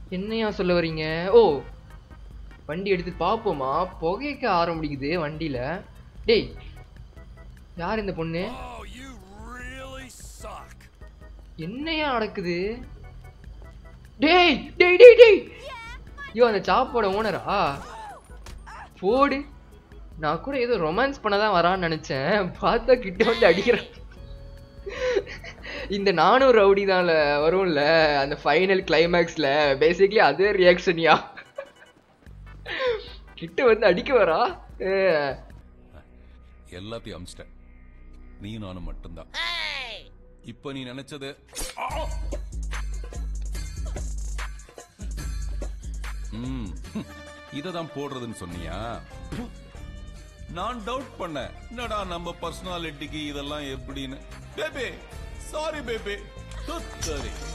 என்னையா சொல்ல வரீங்க ஓ வண்டி எடுத்து பார்ப்போமா புகைக்க ஆரம்பிக்குது வண்டியில டேய் யார் இந்த பொண்ணு Oh, you really suck. என்னையா நடக்குது டேய் டேய் டேய் டேய் ஐயோ அந்த சாப்போட ஓனரா போடு நான் கூட ஏதோ ரொமான்ஸ் பண்ண தான் வரான்னு நினைச்சேன் பார்த்தா கிட்ட வந்து அடிக்கிறேன் இந்த நானும் ரவுடி தான்ல வரும்ல அந்த ஃபைனல் கிளைமேக்ஸ்ல பேசிக்கலி அதே ரியாக்ஷன்யா கிட்ட வந்து அடிக்க வரா ஏ, எல்லாத்தையும் அமிச்சிட்டேன் நீ நானும் மட்டும்தான் இப்ப நீ நினைச்சது ம், இததான் போடுறதுன்னு சொன்னியா நான் டவுட் பண்ணேன் என்னடா நம்ம பர்சனாலிட்டிக்கு இதெல்லாம் எப்படின்னு பேபே சாரி பேபே சரி